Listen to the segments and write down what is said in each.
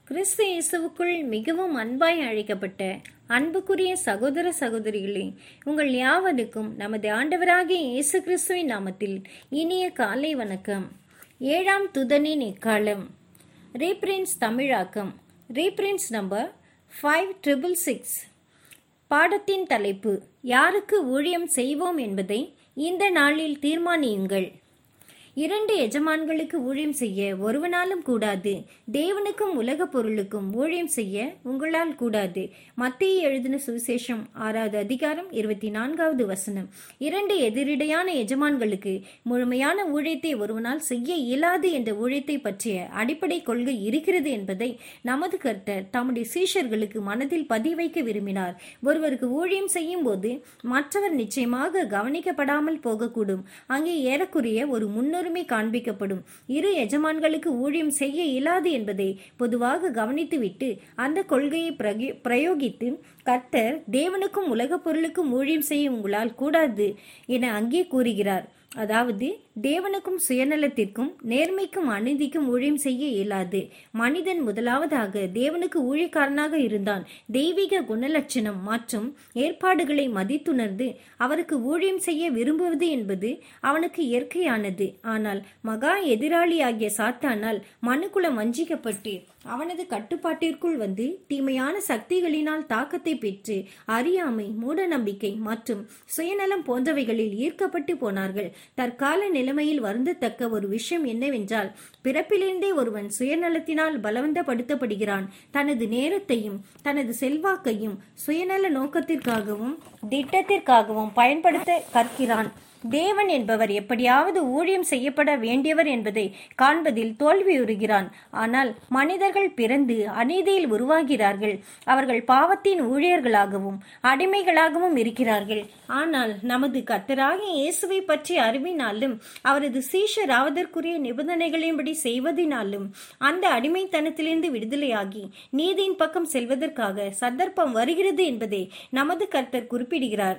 கிறிஸ்து இயேசுவுக்குள் மிகவும் அன்பாய் அழைக்கப்பட்ட அன்புக்குரிய சகோதர சகோதரிகளே உங்கள் யாவருக்கும் நமது ஆண்டவராகிய இயேசு கிறிஸ்துவின் நாமத்தில் இனிய காலை வணக்கம் ஏழாம் துதனின் எக்காலம் ரீப்ரின்ஸ் தமிழாக்கம் reprints number five triple six பாடத்தின் தலைப்பு யாருக்கு ஊழியம் செய்வோம் என்பதை இந்த நாளில் தீர்மானியுங்கள் இரண்டு எஜமான்களுக்கு ஊழியம் செய்ய ஒருவனாலும் கூடாது தேவனுக்கும் உலக பொருளுக்கும் ஊழியம் செய்ய உங்களால் கூடாது மத்திய எழுதின சுவிசேஷம் ஆறாவது அதிகாரம் இருபத்தி நான்காவது வசனம் இரண்டு எதிரிடையான எஜமான்களுக்கு முழுமையான ஊழியத்தை ஒருவனால் செய்ய இயலாது என்ற ஊழியத்தை பற்றிய அடிப்படை கொள்கை இருக்கிறது என்பதை நமது கர்த்தர் தம்முடைய சீஷர்களுக்கு மனதில் பதிவைக்க விரும்பினார் ஒருவருக்கு ஊழியம் செய்யும் போது மற்றவர் நிச்சயமாக கவனிக்கப்படாமல் போகக்கூடும் அங்கே ஏறக்குறைய ஒரு முன்னுரிமை காண்பிக்கப்படும் இரு எஜமான்களுக்கு ஊழியம் செய்ய இயலாது என்பதை பொதுவாக கவனித்துவிட்டு அந்த கொள்கையை பிரகி- பிரயோகித்து கர்த்தர் தேவனுக்கும் உலகப் பொருளுக்கும் ஊழியம் செய்ய உங்களால் கூடாது என அங்கே கூறுகிறார் அதாவது தேவனுக்கும் சுயநலத்திற்கும் நேர்மைக்கும் அநீதிக்கும் ஊழியம் செய்ய இயலாது மனிதன் முதலாவதாக தேவனுக்கு ஊழியக்காரனாக இருந்தான் தெய்வீக குணலட்சணம் மற்றும் ஏற்பாடுகளை மதித்துணர்ந்து அவருக்கு ஊழியம் செய்ய விரும்புவது என்பது அவனுக்கு இயற்கையானது ஆனால் மகா எதிராளியாகிய சாத்தானால் மனுக்குலம் வஞ்சிக்கப்பட்டு அவனது கட்டுப்பாட்டிற்குள் வந்து தீமையான சக்திகளினால் தாக்கத்தை பெற்று அறியாமை மூடநம்பிக்கை மற்றும் சுயநலம் போன்றவைகளில் ஈர்க்கப்பட்டு போனார்கள் தற்கால நிலைமையில் வருந்தத்தக்க ஒரு விஷயம் என்னவென்றால் பிறப்பிலிருந்தே ஒருவன் சுயநலத்தினால் பலவந்தப்படுத்தப்படுகிறான் தனது நேரத்தையும் தனது செல்வாக்கையும் சுயநல நோக்கத்திற்காகவும் திட்டத்திற்காகவும் பயன்படுத்த கற்கிறான் தேவன் என்பவர் எப்படியாவது ஊழியம் செய்யப்பட வேண்டியவர் என்பதை காண்பதில் தோல்வியுறுகிறான் ஆனால் மனிதர்கள் பிறந்து அநீதியில் உருவாகிறார்கள் அவர்கள் பாவத்தின் ஊழியர்களாகவும் அடிமைகளாகவும் இருக்கிறார்கள் ஆனால் நமது கர்த்தராகிய இயேசுவை பற்றி அறிவினாலும் அவரது சீஷராவதற்குரிய நிபந்தனைகளின்படி செய்வதினாலும் அந்த அடிமைத்தனத்திலிருந்து விடுதலையாகி நீதியின் பக்கம் செல்வதற்காக சந்தர்ப்பம் வருகிறது என்பதை நமது கர்த்தர் குறிப்பிடுகிறார்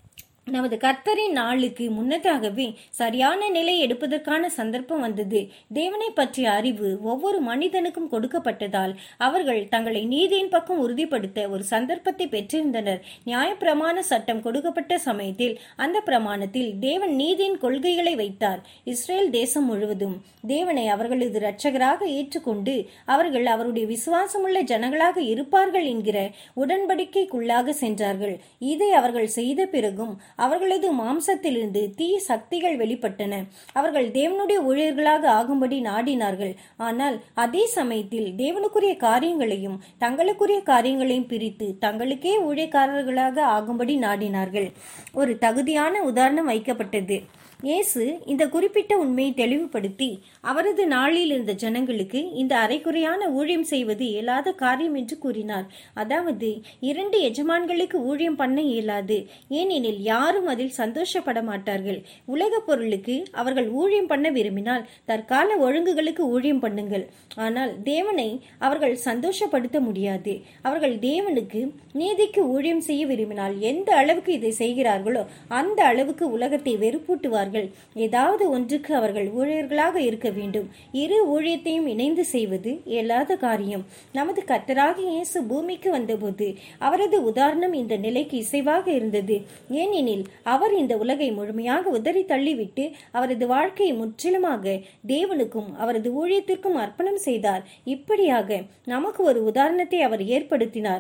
நமது கர்த்தரின் நாளுக்கு முன்னதாகவே சரியான நிலை எடுப்பதற்கான சந்தர்ப்பம் வந்தது தேவனை பற்றிய அறிவு ஒவ்வொரு மனிதனுக்கும் கொடுக்கப்பட்டதால் அவர்கள் தங்களை நீதியின் பக்கம் உறுதிப்படுத்த ஒரு சந்தர்ப்பத்தை பெற்றிருந்தனர் நியாயப்பிரமாண சட்டம் கொடுக்கப்பட்ட சமயத்தில் அந்த பிரமாணத்தில் தேவன் நீதியின் கொள்கைகளை வைத்தார் இஸ்ரேல் தேசம் முழுவதும் தேவனை அவர்களது இரட்சகராக ஏற்றுக்கொண்டு அவர்கள் அவருடைய விசுவாசமுள்ள ஜனங்களாக இருப்பார்கள் என்கிற உடன்படிக்கைக்குள்ளாக சென்றார்கள் இதை அவர்கள் செய்த பிறகும் அவர்களது மாம்சத்திலிருந்து தீய சக்திகள் வெளிப்பட்டன அவர்கள் தேவனுடைய ஊழியர்களாக ஆகும்படி நாடினார்கள் ஆனால் அதே சமயத்தில் தேவனுக்குரிய காரியங்களையும் தங்களுக்குரிய காரியங்களையும் பிரித்து தங்களுக்கே ஊழியக்காரர்களாக ஆகும்படி நாடினார்கள் ஒரு தகுதியான உதாரணம் வைக்கப்பட்டது இயேசு இந்த குறிப்பிட்ட உண்மையை தெளிவுபடுத்தி அவரது நாளில் இருந்த ஜனங்களுக்கு இந்த அரைக்குறையான ஊழியம் செய்வது இயலாத காரியம் என்று கூறினார் அதாவது இரண்டு எஜமான்களுக்கு ஊழியம் பண்ண இயலாது ஏனெனில் யாரும் அதில் சந்தோஷப்பட மாட்டார்கள் உலக பொருளுக்கு அவர்கள் ஊழியம் பண்ண விரும்பினால் தற்கால ஒழுங்குகளுக்கு ஊழியம் பண்ணுங்கள் ஆனால் தேவனை அவர்கள் சந்தோஷப்படுத்த முடியாது அவர்கள் தேவனுக்கு நீதிக்கு ஊழியம் செய்ய விரும்பினால் எந்த அளவுக்கு இதை செய்கிறார்களோ அந்த அளவுக்கு உலகத்தை வெறுப்பூட்டுவார்கள் ஏதாவது ஒன்றுக்கு அவர்கள் ஊழியர்களாக இருக்க வேண்டும் இரு ஊழியத்தையும் இணைந்து செய்வது இயலாத காரியம் நமது கர்த்தராக இயேசு பூமிக்கு வந்தபோது அவரது உதாரணம் இந்த நிலைக்கு இசைவாக இருந்தது ஏனெனில் அவர் இந்த உலகை முழுமையாக உதறி தள்ளிவிட்டு அவரது வாழ்க்கையை முற்றிலுமாக தேவனுக்கும் அவரது ஊழியத்திற்கும் அர்ப்பணம் செய்தார் இப்படியாக நமக்கு ஒரு உதாரணத்தை அவர் ஏற்படுத்தினார்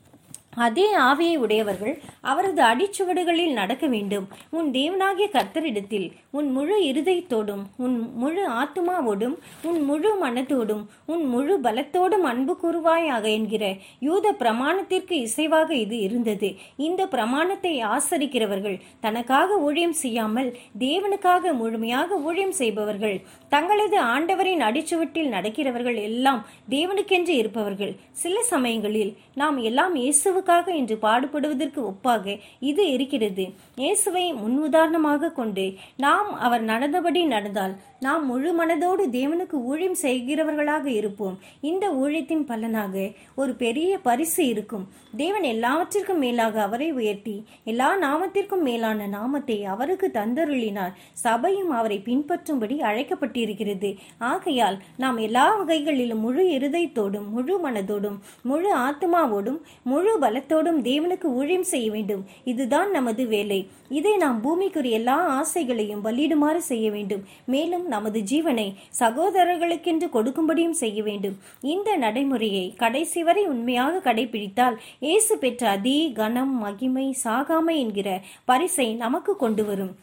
அதே ஆவியை உடையவர்கள் அவரது அடிச்சுவடுகளில் நடக்க வேண்டும் உன் தேவனாகிய கர்த்தரிடத்தில் உன் முழு இருதயத்தோடும் உன் முழு ஆத்துமாவோடும் உன் முழு மனத்தோடும் உன் முழு பலத்தோடும் அன்பு கூறுவாயாக என்கிற யூத பிரமாணத்திற்கு இசைவாக இது இருந்தது இந்த பிரமாணத்தை ஆசரிக்கிறவர்கள் தனக்காக ஊழியம் செய்யாமல் தேவனுக்காக முழுமையாக ஊழியம் செய்பவர்கள் தங்களது ஆண்டவரின் அடிச்சுவட்டில் நடக்கிறவர்கள் எல்லாம் தேவனுக்கென்று இருப்பவர்கள் சில சமயங்களில் நாம் எல்லாம் இயேசுவுக்கு கிறிஸ்துவுக்காக என்று பாடுபடுவதற்கு ஒப்பாக இது இருக்கிறது இயேசுவை முன்னுதாரணமாக கொண்டு நாம் அவர் நடந்தபடி நடந்தால் நாம் முழு மனதோடு தேவனுக்கு ஊழியம் செய்கிறவர்களாக இருப்போம் இந்த ஊழியத்தின் பலனாக ஒரு பெரிய பரிசு இருக்கும் தேவன் எல்லாவற்றிற்கும் மேலாக அவரை உயர்த்தி எல்லா நாமத்திற்கும் மேலான நாமத்தை அவருக்கு தந்தருளினார் சபையும் அவரை பின்பற்றும்படி அழைக்கப்பட்டிருக்கிறது ஆகையால் நாம் எல்லா வகைகளிலும் முழு இருதயத்தோடும் முழு மனதோடும் முழு ஆத்மாவோடும் முழு பலத்தோடும் தேவனுக்கு ஊழியம் செய்ய வேண்டும் இதுதான் நமது வேலை இதை நாம் பூமிக்குரிய எல்லா ஆசைகளையும் பலியிடுமாறு செய்ய வேண்டும் மேலும் நமது ஜீவனை சகோதரர்களுக்கென்று கொடுக்கும்படியும் செய்ய வேண்டும் இந்த நடைமுறையை கடைசி வரை உண்மையாக கடைபிடித்தால் இயேசு பெற்ற அதி கனம் மகிமை சாகாமை என்கிற பரிசை நமக்கு கொண்டு வரும்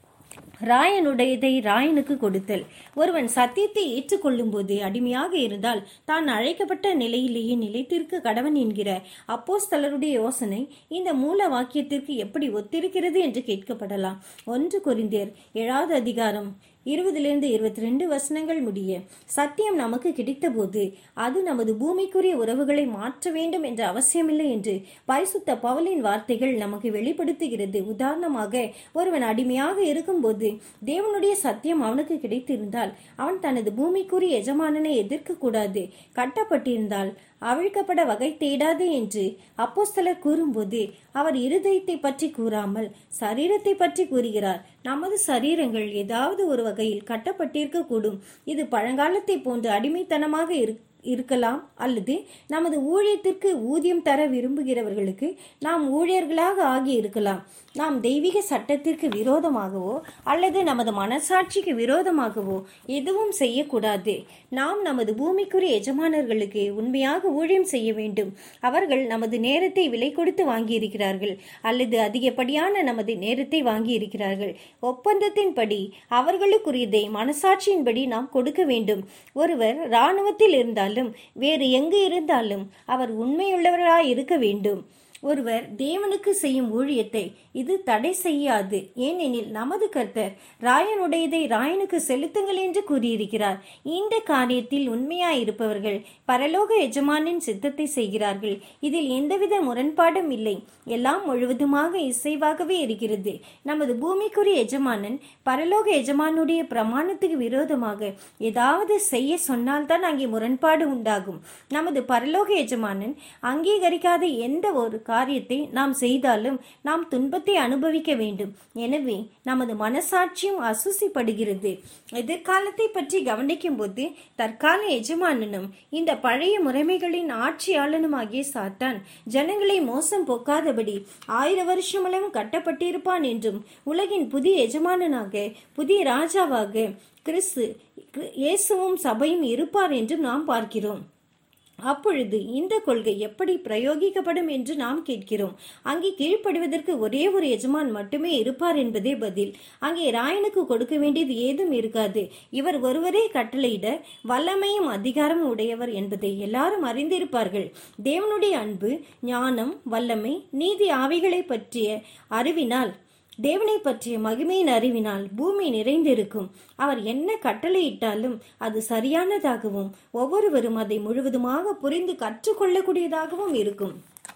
ராயனுடையதை ராயனுக்கு கொடுத்தல் ஒருவன் சத்தியத்தை ஏற்றுக்கொள்ளும் போது அடிமையாக இருந்தால் தான் அழைக்கப்பட்ட நிலையிலேயே நிலைத்திருக்க கடவன் என்கிற அப்போஸ்தலருடைய யோசனை இந்த மூல வாக்கியத்திற்கு எப்படி ஒத்திருக்கிறது என்று கேட்கப்படலாம் ஒன்று குறிந்தியர் ஏழாவது அதிகாரம் இருபதிலிருந்து இருபத்தி ரெண்டு வசனங்கள் முடிய சத்தியம் நமக்கு கிடைத்தபோது அது நமது பூமிக்குரிய உறவுகளை மாற்ற வேண்டும் என்ற அவசியமில்லை என்று பரிசுத்த பவுலின் வார்த்தைகள் நமக்கு வெளிப்படுத்துகிறது உதாரணமாக ஒருவன் அடிமையாக இருக்கும்போது தேவனுடைய சத்தியம் அவனுக்கு கிடைத்திருந்தால் அவன் தனது பூமிக்குரிய எஜமானனை எதிர்க்க கூடாது கட்டப்பட்டிருந்தால் அவிழ்க்கப்பட வகை தேடாது என்று அப்போஸ்தலர் கூறும்போது அவர் இருதயத்தை பற்றி கூறாமல் சரீரத்தை பற்றி கூறுகிறார் நமது சரீரங்கள் ஏதாவது ஒரு வகையில் கட்டப்பட்டிருக்க கூடும் இது பழங்காலத்தை போன்று அடிமைத்தனமாக இரு இருக்கலாம் அல்லது நமது ஊழியத்திற்கு ஊதியம் தர விரும்புகிறவர்களுக்கு நாம் ஊழியர்களாக ஆகி இருக்கலாம் நாம் தெய்வீக சட்டத்திற்கு விரோதமாகவோ அல்லது நமது மனசாட்சிக்கு விரோதமாகவோ எதுவும் செய்யக்கூடாது நாம் நமது பூமிக்குரிய எஜமானர்களுக்கு உண்மையாக ஊழியம் செய்ய வேண்டும் அவர்கள் நமது நேரத்தை விலை கொடுத்து வாங்கியிருக்கிறார்கள் அல்லது அதிகப்படியான நமது நேரத்தை வாங்கியிருக்கிறார்கள் ஒப்பந்தத்தின்படி அவர்களுக்குரியதை மனசாட்சியின்படி நாம் கொடுக்க வேண்டும் ஒருவர் இராணுவத்தில் இருந்தாலும் வேறு எங்கு இருந்தாலும் அவர் உண்மையுள்ளவராய் இருக்க வேண்டும் ஒருவர் தேவனுக்கு செய்யும் ஊழியத்தை இது தடை செய்யாது ஏனெனில் நமது கர்த்தர் ராயனுடையதை ராயனுக்கு செலுத்துங்கள் என்று கூறியிருக்கிறார் இந்த காரியத்தில் உண்மையாயிருப்பவர்கள் பரலோக எஜமானின் சித்தத்தை செய்கிறார்கள் இதில் எந்தவித முரண்பாடும் இல்லை எல்லாம் முழுவதுமாக இசைவாகவே இருக்கிறது நமது பூமிக்குரிய எஜமானன் பரலோக எஜமானுடைய பிரமாணத்துக்கு விரோதமாக ஏதாவது செய்ய சொன்னால்தான் அங்கே முரண்பாடு உண்டாகும் நமது பரலோக எஜமானன் அங்கீகரிக்காத எந்த ஒரு காரியத்தை நாம் செய்தாலும் நாம் துன்பத்தை அனுபவிக்க வேண்டும் எனவே நமது மனசாட்சியும் அசுசிப்படுகிறது எதிர்காலத்தை பற்றி கவனிக்கும் போது தற்கால எஜமானனும் இந்த பழைய முறைமைகளின் ஆட்சியாளனுமாகிய சாத்தான் ஜனங்களை மோசம் போக்காதபடி ஆயிரம் வருஷமளவும் கட்டப்பட்டிருப்பான் என்றும் உலகின் புதிய எஜமானனாக புதிய ராஜாவாக கிறிஸ்து இயேசுவும் சபையும் இருப்பார் என்றும் நாம் பார்க்கிறோம் அப்பொழுது இந்த கொள்கை எப்படி பிரயோகிக்கப்படும் என்று நாம் கேட்கிறோம் அங்கே கீழ்ப்படுவதற்கு ஒரே ஒரு எஜமான் மட்டுமே இருப்பார் என்பதே பதில் அங்கே ராயனுக்கு கொடுக்க வேண்டியது ஏதும் இருக்காது இவர் ஒருவரே கட்டளையிட வல்லமையும் அதிகாரமும் உடையவர் என்பதை எல்லாரும் அறிந்திருப்பார்கள் தேவனுடைய அன்பு ஞானம் வல்லமை நீதி ஆவிகளை பற்றிய அறிவினால் தேவனை பற்றிய மகிமையின் அறிவினால் பூமி நிறைந்திருக்கும் அவர் என்ன கட்டளையிட்டாலும் அது சரியானதாகவும் ஒவ்வொருவரும் அதை முழுவதுமாக புரிந்து கற்றுக்கொள்ளக்கூடியதாகவும் இருக்கும்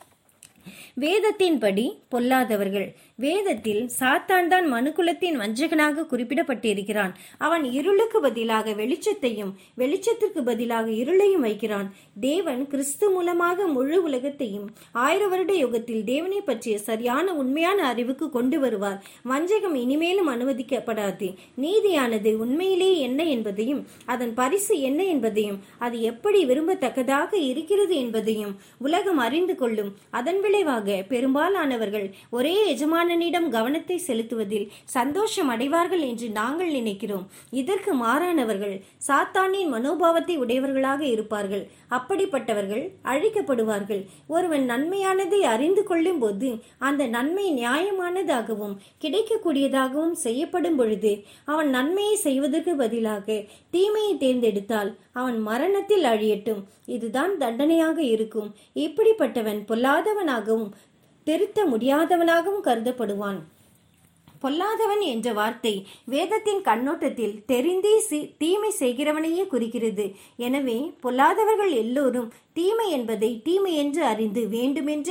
வேதத்தின்படி பொல்லாதவர்கள் வேதத்தில் சாத்தான் தான் மனுக்குலத்தின் வஞ்சகனாக குறிப்பிடப்பட்டிருக்கிறான் அவன் இருளுக்கு பதிலாக வெளிச்சத்தையும் வெளிச்சத்திற்கு பதிலாக இருளையும் வைக்கிறான் தேவன் கிறிஸ்து மூலமாக முழு உலகத்தையும் ஆயிர வருட யுகத்தில் தேவனை பற்றிய சரியான உண்மையான அறிவுக்கு கொண்டு வருவார் வஞ்சகம் இனிமேலும் அனுமதிக்கப்படாது நீதியானது உண்மையிலே என்ன என்பதையும் அதன் பரிசு என்ன என்பதையும் அது எப்படி விரும்பத்தக்கதாக இருக்கிறது என்பதையும் உலகம் அறிந்து கொள்ளும் அதன் விளைவாக பெரும்பாலானவர்கள் ஒரே எஜமானனிடம் கவனத்தை செலுத்துவதில் சந்தோஷம் அடைவார்கள் என்று நாங்கள் நினைக்கிறோம் இதற்கு மாறானவர்கள் சாத்தானின் மனோபாவத்தை உடையவர்களாக இருப்பார்கள் அப்படிப்பட்டவர்கள் அழிக்கப்படுவார்கள் ஒருவன் நன்மையானதை அறிந்து கொள்ளும் போது அந்த நன்மை நியாயமானதாகவும் கிடைக்கக்கூடியதாகவும் செய்யப்படும் பொழுது அவன் நன்மையை செய்வதற்கு பதிலாக தீமையை தேர்ந்தெடுத்தால் அவன் மரணத்தில் அழியட்டும் இதுதான் தண்டனையாக இருக்கும் இப்படிப்பட்டவன் பொல்லாதவனாகவும் திருத்த முடியாதவனாகவும் கருதப்படுவான் பொல்லாதவன் என்ற வார்த்தை வேதத்தின் கண்ணோட்டத்தில் தெரிந்தே சி- தீமை செய்கிறவனையே குறிக்கிறது எனவே பொல்லாதவர்கள் எல்லோரும் தீமை என்பதை தீமை என்று அறிந்து வேண்டுமென்றே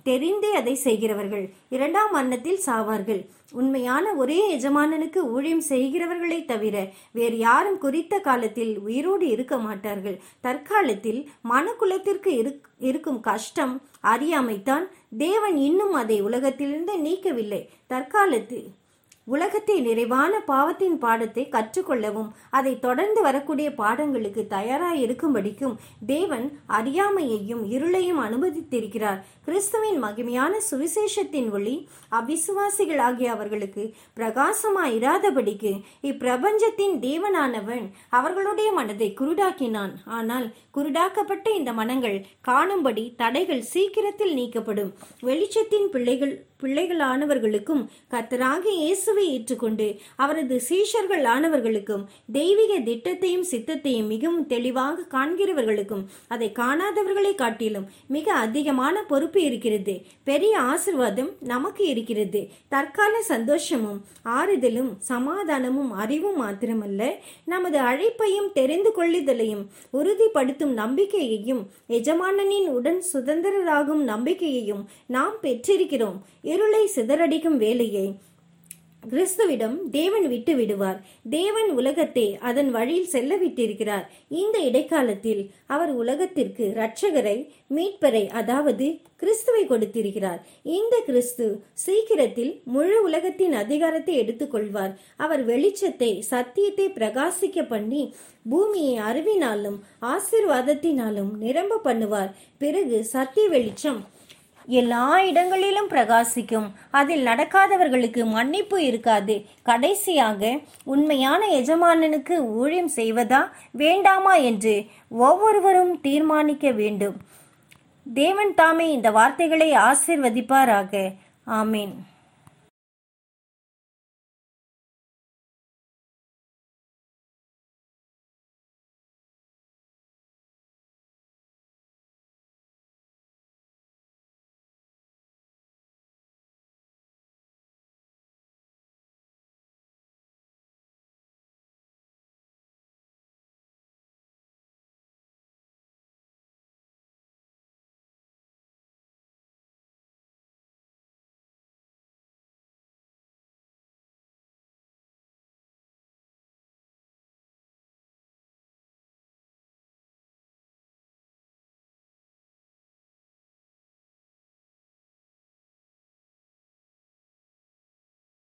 தெரிந்தே அதை செய்கிறவர்கள் இரண்டாம் மரணத்தில் சாவார்கள் உண்மையான ஒரே எஜமானனுக்கு ஊழியம் செய்கிறவர்களை தவிர வேறு யாரும் குறித்த காலத்தில் உயிரோடு இருக்க மாட்டார்கள் தற்காலத்தில் மனக்குலத்திற்கு இருக்கும் கஷ்டம் அறியாமைத்தான் தேவன் இன்னும் அதை உலகத்திலிருந்து நீக்கவில்லை தற்காலத்தில் உலகத்தை நிறைவான பாவத்தின் பாடத்தை கற்றுக்கொள்ளவும் அதை தொடர்ந்து வரக்கூடிய பாடங்களுக்கு தயாராய் இருக்கும்படிக்கும் தேவன் அறியாமையையும் இருளையும் அனுமதித்திருக்கிறார் கிறிஸ்துவின் மகிமையான சுவிசேஷத்தின் ஒளி அவிசுவாசிகளாகிய அவர்களுக்கு பிரகாசமாயிராதபடிக்கு இப்பிரபஞ்சத்தின் தேவனானவன் அவர்களுடைய மனதை குருடாக்கினான் ஆனால் குருடாக்கப்பட்ட இந்த மனங்கள் காணும்படி தடைகள் சீக்கிரத்தில் நீக்கப்படும் வெளிச்சத்தின் பிள்ளைகள் பிள்ளைகளானவர்களுக்கும் கர்த்தராக இயேசுவை ஏற்றுக்கொண்டு அவரது சீஷர்கள் ஆனவர்களுக்கும் தெய்வீக திட்டத்தையும் சித்தத்தையும் மிகவும் தெளிவாக காண்கிறவர்களுக்கும் அதை காணாதவர்களை காட்டிலும் மிக அதிகமான பொறுப்பு இருக்கிறது பெரிய ஆசிர்வாதம் நமக்கு இருக்கிறது தற்கால சந்தோஷமும் ஆறுதலும் சமாதானமும் அறிவும் மாத்திரமல்ல நமது அழைப்பையும் தெரிந்து கொள்ளுதலையும் உறுதிப்படுத்தும் நம்பிக்கையையும் எஜமானனின் உடன் சுதந்திரராகும் நம்பிக்கையையும் நாம் பெற்றிருக்கிறோம் இருளை சிதறடிக்கும் வேலையை கிறிஸ்துவிடம் தேவன் விட்டு விடுவார் தேவன் உலகத்தை அதன் வழியில் செல்ல விட்டிருக்கிறார் இந்த இடைக்காலத்தில் அவர் உலகத்திற்கு இரட்சகரை மீட்பரை அதாவது கிறிஸ்துவை கொடுத்திருக்கிறார் இந்த கிறிஸ்து சீக்கிரத்தில் முழு உலகத்தின் அதிகாரத்தை எடுத்துக்கொள்வார் அவர் வெளிச்சத்தை சத்தியத்தை பிரகாசிக்க பண்ணி பூமியை அறிவினாலும் ஆசிர்வாதத்தினாலும் நிரம்ப பண்ணுவார் பிறகு சத்திய வெளிச்சம் எல்லா இடங்களிலும் பிரகாசிக்கும் அதில் நடக்காதவர்களுக்கு மன்னிப்பு இருக்காது கடைசியாக உண்மையான எஜமானனுக்கு ஊழியம் செய்வதா வேண்டாமா என்று ஒவ்வொருவரும் தீர்மானிக்க வேண்டும் தேவன் தாமே இந்த வார்த்தைகளை ஆசிர்வதிப்பாராக ஆமீன்